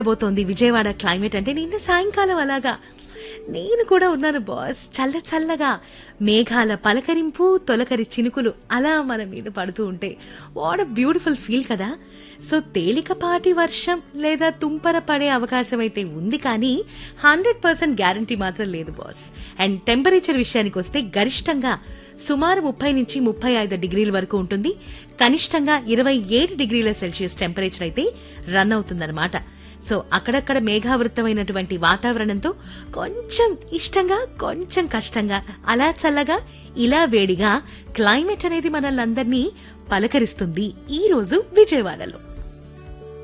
పోతోంది విజయవాడ క్లైమేట్ అంటే నిన్న సాయంకాలం అలాగా నేను కూడా ఉన్నాను బాస్ చల్ల చల్లగా మేఘాల పలకరింపు తొలకరి చినుకులు అలా మన మీద పడుతూ ఉంటే వాట్ బ్యూటిఫుల్ ఫీల్ కదా సో తేలికపాటి వర్షం లేదా తుంపర పడే అవకాశం అయితే ఉంది కానీ హండ్రెడ్ పర్సెంట్ గ్యారంటీ మాత్రం లేదు బాస్ అండ్ టెంపరేచర్ విషయానికి వస్తే గరిష్టంగా సుమారు ముప్పై నుంచి ముప్పై ఐదు డిగ్రీల వరకు ఉంటుంది కనిష్టంగా ఇరవై ఏడు డిగ్రీల సెల్సియస్ టెంపరేచర్ అయితే రన్ అవుతుందన్నమాట సో అక్కడక్కడ మేఘావృతమైనటువంటి వాతావరణంతో కొంచెం ఇష్టంగా కొంచెం కష్టంగా అలా చల్లగా ఇలా వేడిగా క్లైమేట్ అనేది మనల్ని పలకరిస్తుంది ఈ రోజు విజయవాడలో